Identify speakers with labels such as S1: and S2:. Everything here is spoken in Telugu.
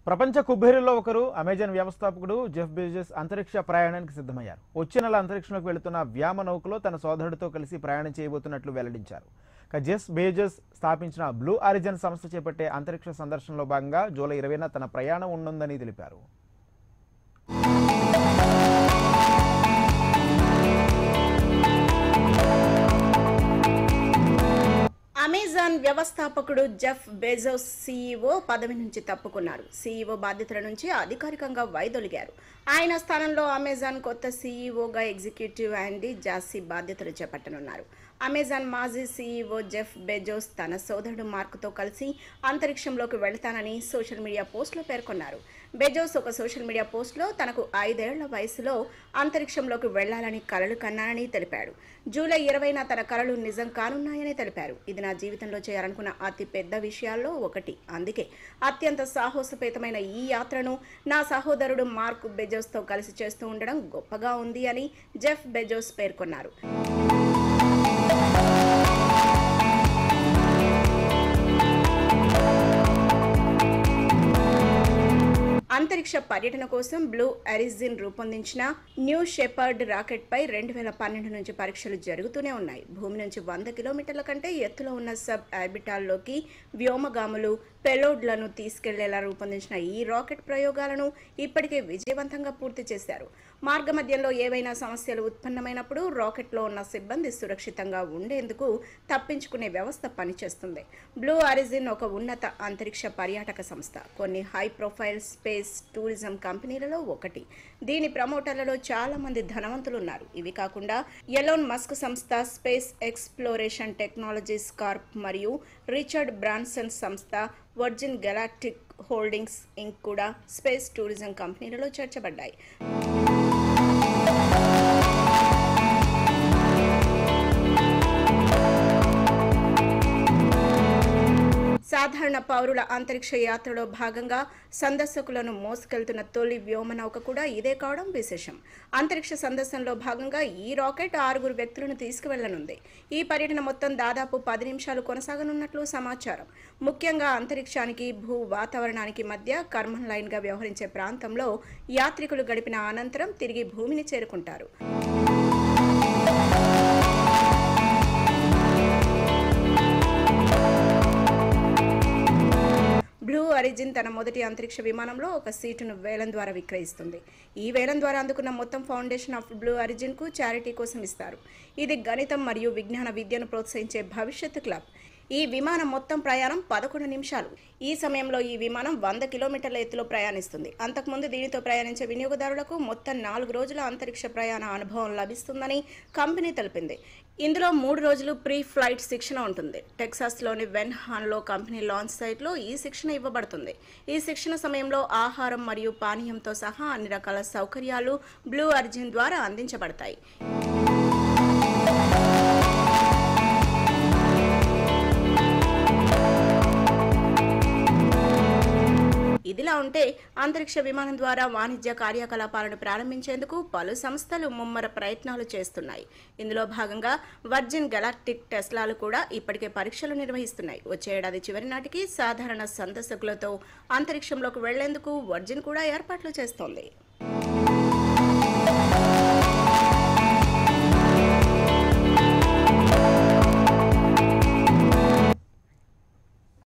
S1: ప్రపంచ కుబేరుల్లో ఒకరు అమెజాన్ వ్యవస్థాపకుడు జెఫ్ బెజోస్ అంతరిక్ష ప్రయాణానికి సిద్ధమయ్యారు వచ్చే నెల అంతరిక్షంలోకి వెళుతున్న వ్యామ నౌకలో తన సోదరుడితో కలిసి ప్రయాణం చేయబోతున్నట్లు వెల్లడించారు ఇక జెఫ్ బేజోస్ స్థాపించిన బ్లూ ఆరిజన్ సంస్థ చేపట్టే అంతరిక్ష సందర్శనలో భాగంగా జూలై ఇరవైన తన ప్రయాణం ఉండనుందని తెలిపారు
S2: అమెజాన్ వ్యవస్థాపకుడు జెఫ్ బెజోస్ సీఈఓ పదవి నుంచి తప్పుకున్నారు సీఈఓ బాధ్యతల నుంచి అధికారికంగా వైదొలిగారు ఆయన స్థానంలో అమెజాన్ కొత్త సీఈఓగా ఎగ్జిక్యూటివ్ యాండీ జాసీ బాధ్యతలు చేపట్టనున్నారు అమెజాన్ మాజీ సీఈఓ జెఫ్ బెజోస్ తన సోదరుడు మార్క్తో కలిసి అంతరిక్షంలోకి వెళతానని సోషల్ మీడియా పోస్టులో పేర్కొన్నారు బెజోస్ ఒక సోషల్ మీడియా పోస్టులో తనకు ఐదేళ్ల వయసులో అంతరిక్షంలోకి వెళ్లాలని కలలు కన్నానని తెలిపాడు జూలై ఇరవైన తన కలలు నిజం కానున్నాయని తెలిపారు ఇది నా జీవితంలో చేయాలనుకున్న అతి పెద్ద విషయాల్లో ఒకటి అందుకే అత్యంత సాహసోపేతమైన ఈ యాత్రను నా సహోదరుడు మార్క్ బెజోస్తో కలిసి చేస్తూ ఉండడం గొప్పగా ఉంది అని జెఫ్ బెజోస్ పేర్కొన్నారు అంతరిక్ష పర్యటన కోసం బ్లూ అరిజిన్ రూపొందించిన న్యూ షెపర్డ్ రాకెట్ పై రెండు వేల పన్నెండు నుంచి పరీక్షలు జరుగుతూనే ఉన్నాయి భూమి నుంచి వంద కిలోమీటర్ల కంటే ఎత్తులో ఉన్న సబ్ ఆర్బిటాల్లోకి వ్యోమగాములు పెలోడ్లను తీసుకెళ్లేలా రూపొందించిన ఈ రాకెట్ ప్రయోగాలను ఇప్పటికే విజయవంతంగా పూర్తి చేశారు మార్గమధ్యంలో ఏవైనా సమస్యలు ఉత్పన్నమైనప్పుడు రాకెట్లో ఉన్న సిబ్బంది సురక్షితంగా ఉండేందుకు తప్పించుకునే వ్యవస్థ పనిచేస్తుంది బ్లూ ఆరిజిన్ ఒక ఉన్నత అంతరిక్ష పర్యాటక సంస్థ కొన్ని హై ప్రొఫైల్ స్పేస్ టూరిజం కంపెనీలలో ఒకటి దీని ప్రమోటర్లలో చాలా మంది ధనవంతులు ఉన్నారు ఇవి కాకుండా ఎలోన్ మస్క్ సంస్థ స్పేస్ ఎక్స్ప్లోరేషన్ టెక్నాలజీస్ కార్ప్ మరియు రిచర్డ్ బ్రాన్సన్ సంస్థ వర్జిన్ గెలాక్టిక్ హోల్డింగ్స్ ఇంక్ కూడా స్పేస్ టూరిజం కంపెనీలలో చేర్చబడ్డాయి సాధారణ పౌరుల అంతరిక్ష యాత్రలో భాగంగా సందర్శకులను మోసుకెళ్తున్న తొలి వ్యోమనౌక కూడా ఇదే కావడం విశేషం అంతరిక్ష సందర్శనలో భాగంగా ఈ రాకెట్ ఆరుగురు వ్యక్తులను తీసుకువెళ్లనుంది ఈ పర్యటన మొత్తం దాదాపు పది నిమిషాలు కొనసాగనున్నట్లు సమాచారం ముఖ్యంగా అంతరిక్షానికి భూ వాతావరణానికి మధ్య కర్మన్ లైన్గా వ్యవహరించే ప్రాంతంలో యాత్రికులు గడిపిన అనంతరం తిరిగి భూమిని చేరుకుంటారు బ్లూ అరిజిన్ తన మొదటి అంతరిక్ష విమానంలో ఒక సీటును వేలం ద్వారా విక్రయిస్తుంది ఈ వేలం ద్వారా అందుకున్న మొత్తం ఫౌండేషన్ ఆఫ్ బ్లూ అరిజిన్ కు చారిటీ కోసం ఇస్తారు ఇది గణితం మరియు విజ్ఞాన విద్యను ప్రోత్సహించే భవిష్యత్తు క్లబ్ ఈ విమానం మొత్తం ప్రయాణం పదకొండు నిమిషాలు ఈ సమయంలో ఈ విమానం వంద కిలోమీటర్ల ఎత్తులో ప్రయాణిస్తుంది అంతకుముందు దీనితో ప్రయాణించే వినియోగదారులకు మొత్తం నాలుగు రోజుల అంతరిక్ష ప్రయాణ అనుభవం లభిస్తుందని కంపెనీ తెలిపింది ఇందులో మూడు రోజులు ప్రీ ఫ్లైట్ శిక్షణ ఉంటుంది టెక్సాస్లోని వెన్ హాన్లో కంపెనీ లాంచ్ సైట్లో ఈ శిక్షణ ఇవ్వబడుతుంది ఈ శిక్షణ సమయంలో ఆహారం మరియు పానీయంతో సహా అన్ని రకాల సౌకర్యాలు బ్లూ అర్జిన్ ద్వారా అందించబడతాయి ఇదిలా ఉంటే అంతరిక్ష విమానం ద్వారా వాణిజ్య కార్యకలాపాలను ప్రారంభించేందుకు పలు సంస్థలు ముమ్మర ప్రయత్నాలు చేస్తున్నాయి ఇందులో భాగంగా వర్జిన్ గెలాక్టిక్ టెస్లాలు కూడా ఇప్పటికే పరీక్షలు నిర్వహిస్తున్నాయి వచ్చే ఏడాది చివరి నాటికి సాధారణ సందర్శకులతో అంతరిక్షంలోకి వెళ్లేందుకు వర్జిన్ కూడా ఏర్పాట్లు చేస్తోంది